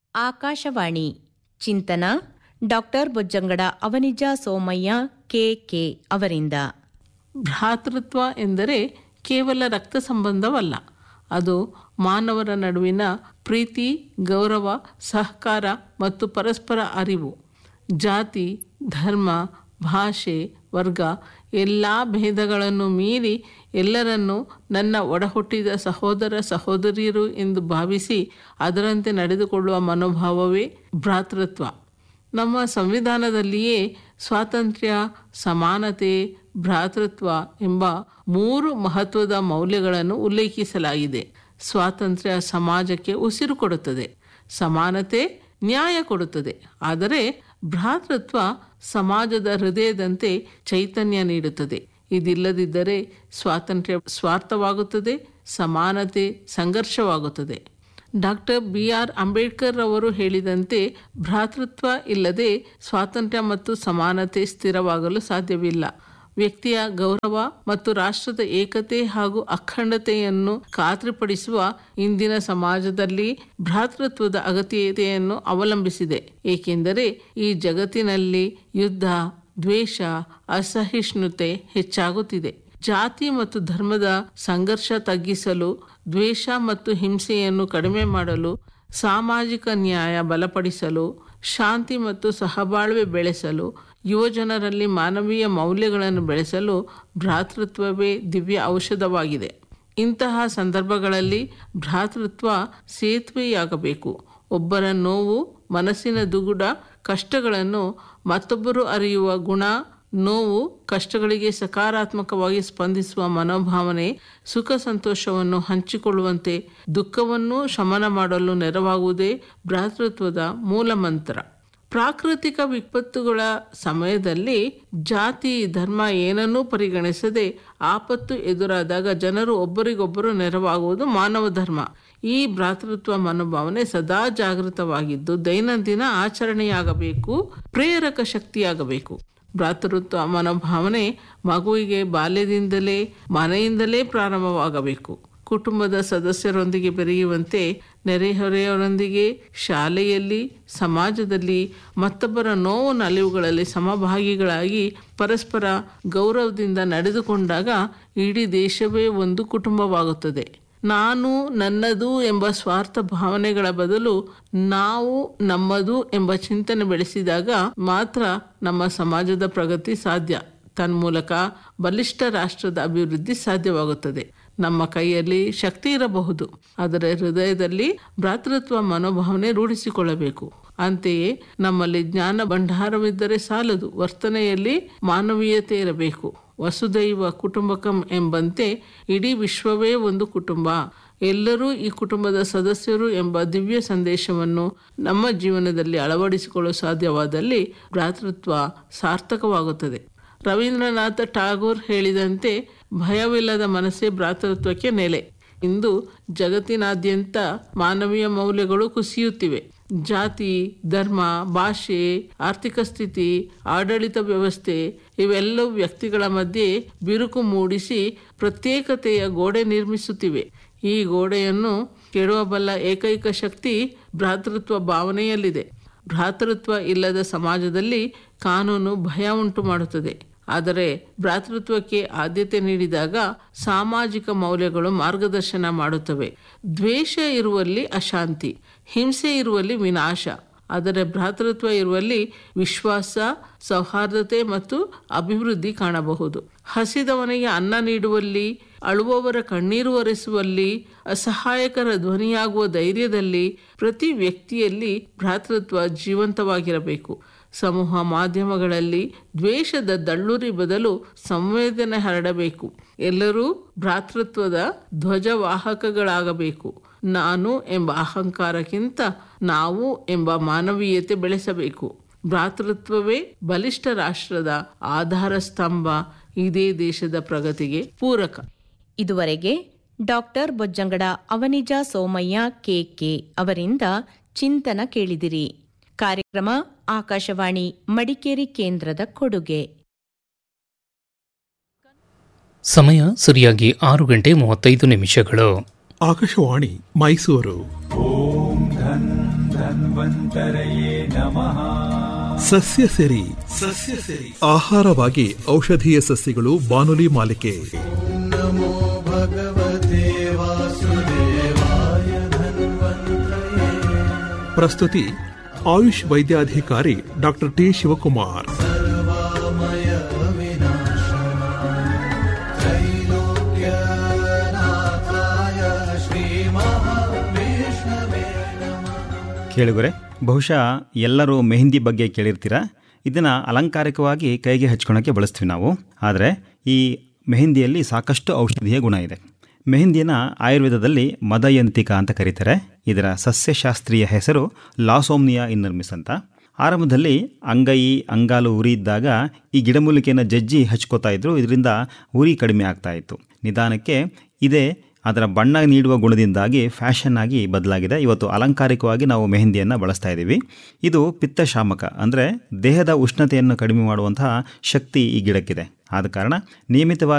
ಆಕಾಶವಾಣಿ ಚಿಂತನ doctor Bojjangada Avanija Somaiah K K ಅವರಿಂದ ಭ್ರಾತೃತ್ವ ಎಂದರೆ ಕೇವಲ ರಕ್ತ ಸಂಬಂಧವಲ್ಲ ಅದು ಮಾನವರ ನಡುವಿನ ಪ್ರೀತಿ ಗೌರವ ಸಹಕಾರ ಮತ್ತು ಪರಸ್ಪರ ಅರಿವು ಜಾತಿ ಧರ್ಮ ಭಾಷೆ ವರ್ಗ ಎಲ್ಲ ಭೇದಗಳನ್ನು ಮೀರಿ ಎಲ್ಲರನ್ನೂ ನನ್ನ ಒಡಹುಟ್ಟಿದ ಸಹೋದರ ಸಹೋದರಿಯರು ಎಂದು ಭಾವಿಸಿ ಅದರಂತೆ ನಡೆದುಕೊಳ್ಳುವ ಮನೋಭಾವವೇ ಭ್ರಾತೃತ್ವ ನಮ್ಮ ಸಂವಿಧಾನದಲ್ಲಿಯೇ ಸ್ವಾತಂತ್ರ್ಯ ಸಮಾನತೆ ಭ್ರಾತೃತ್ವ ಎಂಬ ಮೂರು ಮಹತ್ವದ ಮೌಲ್ಯಗಳನ್ನು ಉಲ್ಲೇಖಿಸಲಾಗಿದೆ ಸ್ವಾತಂತ್ರ್ಯ ಸಮಾಜಕ್ಕೆ ಉಸಿರು ಕೊಡುತ್ತದೆ ಸಮಾನತೆ ನ್ಯಾಯ ಕೊಡುತ್ತದೆ ಆದರೆ ಭ್ರಾತೃತ್ವ ಸಮಾಜದ ಹೃದಯದಂತೆ ಚೈತನ್ಯ ನೀಡುತ್ತದೆ ಇದಿಲ್ಲದಿದ್ದರೆ ಸ್ವಾತಂತ್ರ್ಯ ಸ್ವಾರ್ಥವಾಗುತ್ತದೆ ಸಮಾನತೆ ಸಂಘರ್ಷವಾಗುತ್ತದೆ ಡಾಕ್ಟರ್ ಬಿ ಆರ್ ಅಂಬೇಡ್ಕರ್ ಅವರು ಹೇಳಿದಂತೆ ಭ್ರಾತೃತ್ವ ಇಲ್ಲದೆ ಸ್ವಾತಂತ್ರ್ಯ ಮತ್ತು ಸಮಾನತೆ ಸ್ಥಿರವಾಗಲು ಸಾಧ್ಯವಿಲ್ಲ ವ್ಯಕ್ತಿಯ ಗೌರವ ಮತ್ತು ರಾಷ್ಟ್ರದ ಏಕತೆ ಹಾಗೂ ಅಖಂಡತೆಯನ್ನು ಖಾತ್ರಿಪಡಿಸುವ ಇಂದಿನ ಸಮಾಜದಲ್ಲಿ ಭ್ರಾತೃತ್ವದ ಅಗತ್ಯತೆಯನ್ನು ಅವಲಂಬಿಸಿದೆ ಏಕೆಂದರೆ ಈ ಜಗತ್ತಿನಲ್ಲಿ ಯುದ್ಧ ದ್ವೇಷ ಅಸಹಿಷ್ಣುತೆ ಹೆಚ್ಚಾಗುತ್ತಿದೆ ಜಾತಿ ಮತ್ತು ಧರ್ಮದ ಸಂಘರ್ಷ ತಗ್ಗಿಸಲು ದ್ವೇಷ ಮತ್ತು ಹಿಂಸೆಯನ್ನು ಕಡಿಮೆ ಮಾಡಲು ಸಾಮಾಜಿಕ ನ್ಯಾಯ ಬಲಪಡಿಸಲು ಶಾಂತಿ ಮತ್ತು ಸಹಬಾಳ್ವೆ ಬೆಳೆಸಲು ಯುವಜನರಲ್ಲಿ ಮಾನವೀಯ ಮೌಲ್ಯಗಳನ್ನು ಬೆಳೆಸಲು ಭ್ರಾತೃತ್ವವೇ ದಿವ್ಯ ಔಷಧವಾಗಿದೆ ಇಂತಹ ಸಂದರ್ಭಗಳಲ್ಲಿ ಭ್ರಾತೃತ್ವ ಸೇತುವೆಯಾಗಬೇಕು ಒಬ್ಬರ ನೋವು ಮನಸ್ಸಿನ ದುಗುಡ ಕಷ್ಟಗಳನ್ನು ಮತ್ತೊಬ್ಬರು ಅರಿಯುವ ಗುಣ ನೋವು ಕಷ್ಟಗಳಿಗೆ ಸಕಾರಾತ್ಮಕವಾಗಿ ಸ್ಪಂದಿಸುವ ಮನೋಭಾವನೆ ಸುಖ ಸಂತೋಷವನ್ನು ಹಂಚಿಕೊಳ್ಳುವಂತೆ ದುಃಖವನ್ನು ಶಮನ ಮಾಡಲು ನೆರವಾಗುವುದೇ ಭ್ರಾತೃತ್ವದ ಮೂಲ ಮಂತ್ರ ಪ್ರಾಕೃತಿಕ ವಿಪತ್ತುಗಳ ಸಮಯದಲ್ಲಿ ಜಾತಿ ಧರ್ಮ ಏನನ್ನೂ ಪರಿಗಣಿಸದೆ ಆಪತ್ತು ಎದುರಾದಾಗ ಜನರು ಒಬ್ಬರಿಗೊಬ್ಬರು ನೆರವಾಗುವುದು ಮಾನವ ಧರ್ಮ ಈ ಭ್ರಾತೃತ್ವ ಮನೋಭಾವನೆ ಸದಾ ಜಾಗೃತವಾಗಿದ್ದು ದೈನಂದಿನ ಆಚರಣೆಯಾಗಬೇಕು ಪ್ರೇರಕ ಶಕ್ತಿಯಾಗಬೇಕು ಭ್ರಾತೃತ್ವ ಮನೋಭಾವನೆ ಮಗುವಿಗೆ ಬಾಲ್ಯದಿಂದಲೇ ಮನೆಯಿಂದಲೇ ಪ್ರಾರಂಭವಾಗಬೇಕು ಕುಟುಂಬದ ಸದಸ್ಯರೊಂದಿಗೆ ಬೆರೆಯುವಂತೆ ನೆರೆಹೊರೆಯವರೊಂದಿಗೆ ಶಾಲೆಯಲ್ಲಿ ಸಮಾಜದಲ್ಲಿ ಮತ್ತೊಬ್ಬರ ನೋವು ನಲಿವುಗಳಲ್ಲಿ ಸಮಭಾಗಿಗಳಾಗಿ ಪರಸ್ಪರ ಗೌರವದಿಂದ ನಡೆದುಕೊಂಡಾಗ ಇಡೀ ದೇಶವೇ ಒಂದು ಕುಟುಂಬವಾಗುತ್ತದೆ ನಾನು ನನ್ನದು ಎಂಬ ಸ್ವಾರ್ಥ ಭಾವನೆಗಳ ಬದಲು ನಾವು ನಮ್ಮದು ಎಂಬ ಚಿಂತನೆ ಬೆಳೆಸಿದಾಗ ಮಾತ್ರ ನಮ್ಮ ಸಮಾಜದ ಪ್ರಗತಿ ಸಾಧ್ಯ ತನ್ಮೂಲಕ ಬಲಿಷ್ಠ ರಾಷ್ಟ್ರದ ಅಭಿವೃದ್ಧಿ ಸಾಧ್ಯವಾಗುತ್ತದೆ ನಮ್ಮ ಕೈಯಲ್ಲಿ ಶಕ್ತಿ ಇರಬಹುದು ಆದರೆ ಹೃದಯದಲ್ಲಿ ಭ್ರಾತೃತ್ವ ಮನೋಭಾವನೆ ರೂಢಿಸಿಕೊಳ್ಳಬೇಕು ಅಂತೆಯೇ ನಮ್ಮಲ್ಲಿ ಜ್ಞಾನ ಭಂಡಾರವಿದ್ದರೆ ಸಾಲದು ವರ್ತನೆಯಲ್ಲಿ ಮಾನವೀಯತೆ ಇರಬೇಕು ವಸುದೈವ ಕುಟುಂಬಕಂ ಎಂಬಂತೆ ಇಡೀ ವಿಶ್ವವೇ ಒಂದು ಕುಟುಂಬ ಎಲ್ಲರೂ ಈ ಕುಟುಂಬದ ಸದಸ್ಯರು ಎಂಬ ದಿವ್ಯ ಸಂದೇಶವನ್ನು ನಮ್ಮ ಜೀವನದಲ್ಲಿ ಅಳವಡಿಸಿಕೊಳ್ಳಲು ಸಾಧ್ಯವಾದಲ್ಲಿ ಭ್ರಾತೃತ್ವ ಸಾರ್ಥಕವಾಗುತ್ತದೆ ರವೀಂದ್ರನಾಥ ಟಾಗೋರ್ ಹೇಳಿದಂತೆ ಭಯವಿಲ್ಲದ ಮನಸ್ಸೇ ಭ್ರಾತೃತ್ವಕ್ಕೆ ನೆಲೆ ಇಂದು ಜಗತ್ತಿನಾದ್ಯಂತ ಮಾನವೀಯ ಮೌಲ್ಯಗಳು ಕುಸಿಯುತ್ತಿವೆ ಜಾತಿ ಧರ್ಮ ಭಾಷೆ ಆರ್ಥಿಕ ಸ್ಥಿತಿ ಆಡಳಿತ ವ್ಯವಸ್ಥೆ ಇವೆಲ್ಲವೂ ವ್ಯಕ್ತಿಗಳ ಮಧ್ಯೆ ಬಿರುಕು ಮೂಡಿಸಿ ಪ್ರತ್ಯೇಕತೆಯ ಗೋಡೆ ನಿರ್ಮಿಸುತ್ತಿವೆ ಈ ಗೋಡೆಯನ್ನು ಕೆಡವಬಲ್ಲ ಏಕೈಕ ಶಕ್ತಿ ಭ್ರಾತೃತ್ವ ಭಾವನೆಯಲ್ಲಿದೆ ಭ್ರಾತೃತ್ವ ಇಲ್ಲದ ಸಮಾಜದಲ್ಲಿ ಕಾನೂನು ಭಯ ಉಂಟು ಮಾಡುತ್ತದೆ ಆದರೆ ಭ್ರಾತೃತ್ವಕ್ಕೆ ಆದ್ಯತೆ ನೀಡಿದಾಗ ಸಾಮಾಜಿಕ ಮೌಲ್ಯಗಳು ಮಾರ್ಗದರ್ಶನ ಮಾಡುತ್ತವೆ ದ್ವೇಷ ಇರುವಲ್ಲಿ ಅಶಾಂತಿ ಹಿಂಸೆ ಇರುವಲ್ಲಿ ವಿನಾಶ ಆದರೆ ಭ್ರಾತೃತ್ವ ಇರುವಲ್ಲಿ ವಿಶ್ವಾಸ ಸೌಹಾರ್ದತೆ ಮತ್ತು ಅಭಿವೃದ್ಧಿ ಕಾಣಬಹುದು ಹಸಿದವನಿಗೆ ಅನ್ನ ನೀಡುವಲ್ಲಿ ಅಳುವವರ ಕಣ್ಣೀರು ಒರೆಸುವಲ್ಲಿ ಅಸಹಾಯಕರ ಧ್ವನಿಯಾಗುವ ಧೈರ್ಯದಲ್ಲಿ ಪ್ರತಿ ವ್ಯಕ್ತಿಯಲ್ಲಿ ಭ್ರಾತೃತ್ವ ಜೀವಂತವಾಗಿರಬೇಕು ಸಮೂಹ ಮಾಧ್ಯಮಗಳಲ್ಲಿ ದ್ವೇಷದ ದಳ್ಳುರಿ ಬದಲು ಸಂವೇದನೆ ಹರಡಬೇಕು ಎಲ್ಲರೂ ಭ್ರಾತೃತ್ವದ ಧ್ವಜವಾಹಕಗಳಾಗಬೇಕು ನಾನು ಎಂಬ ಅಹಂಕಾರಕ್ಕಿಂತ ನಾವು ಎಂಬ ಮಾನವೀಯತೆ ಬೆಳೆಸಬೇಕು ಭ್ರಾತೃತ್ವವೇ ಬಲಿಷ್ಠ ರಾಷ್ಟ್ರದ ಆಧಾರ ಸ್ತಂಭ ಇದೇ ದೇಶದ ಪ್ರಗತಿಗೆ ಪೂರಕ ಇದುವರೆಗೆ doctor Bojjangada Avanija Somaiah K K ಅವರಿಂದ ಚಿಂತನ ಕೇಳಿದಿರಿ ಕಾರ್ಯಕ್ರಮ ಆಕಾಶವಾಣಿ ಮಡಿಕೇರಿ ಕೇಂದ್ರದ ಕೊಡುಗೆ ಸಮಯ ಸರಿಯಾಗಿ ಆರು ಗಂಟೆ ಮೂವತ್ತೈದು ನಿಮಿಷಗಳು ಆಕಾಶವಾಣಿ ಮೈಸೂರು ಓಂ ಧನ್ ಸಸ್ಯ ಸೆರಿ ಸಸ್ಯ ಸೆರಿ ಆಹಾರವಾಗಿ ಔಷಧೀಯ ಸಸ್ಯಗಳು ಬಾನುಲಿ ಮಾಲಿಕೆ ಪ್ರಸ್ತುತಿ ಆಯುಷ್ ವೈದ್ಯಾಧಿಕಾರಿ ಡಾಕ್ಟರ್ ಟಿ ಶಿವಕುಮಾರ್ ಕೇಳುಗರೆ ಬಹುಶಃ ಎಲ್ಲರೂ ಮೆಹಂದಿ ಬಗ್ಗೆ ಕೇಳಿರ್ತೀರ ಇದನ್ನು ಅಲಂಕಾರಿಕವಾಗಿ ಕೈಗೆ ಹಚ್ಕೊಳಕ್ಕೆ ಬಳಸ್ತೀವಿ ನಾವು ಆದರೆ ಈ ಮೆಹಂದಿಯಲ್ಲಿ ಸಾಕಷ್ಟು ಔಷಧೀಯ ಗುಣ ಇದೆ ಮೆಹಂದಿಯನ್ನು ಆಯುರ್ವೇದದಲ್ಲಿ ಮದಯಂತಿಕ ಅಂತ ಕರೀತಾರೆ ಇದರ ಸಸ್ಯಶಾಸ್ತ್ರೀಯ ಹೆಸರು ಲಾಸೋಮ್ನಿಯಾ ಇನ್ನರ್ಮಿಸ್ ಅಂತ ಆರಂಭದಲ್ಲಿ ಅಂಗೈ ಅಂಗಾಲು ಉರಿ ಇದ್ದಾಗ ಈ ಗಿಡಮೂಲಿಕೆಯನ್ನು ಜಜ್ಜಿ ಹಚ್ಕೋತಾ ಇದ್ರು ಇದರಿಂದ ಉರಿ ಕಡಿಮೆ ಆಗ್ತಾ ಇತ್ತು ನಿಧಾನಕ್ಕೆ ಇದೇ ಅದರ ಬಣ್ಣ ನೀಡುವ ಗುಣದಿಂದಾಗಿ ಫ್ಯಾಷನ್ ಆಗಿ ಬದಲಾಗಿದೆ ಇವತ್ತು ಅಲಂಕಾರಿಕವಾಗಿ ನಾವು ಮೆಹಂದಿಯನ್ನು ಬಳಸ್ತಾ ಇದ್ದೀವಿ ಇದು ಪಿತ್ತಶಾಮಕ ಅಂದರೆ ದೇಹದ ಉಷ್ಣತೆಯನ್ನು ಕಡಿಮೆ ಮಾಡುವಂತಹ ಶಕ್ತಿ ಈ ಗಿಡಕ್ಕಿದೆ ಆದ ಕಾರಣ ನಿಯಮಿತವಾಗಿ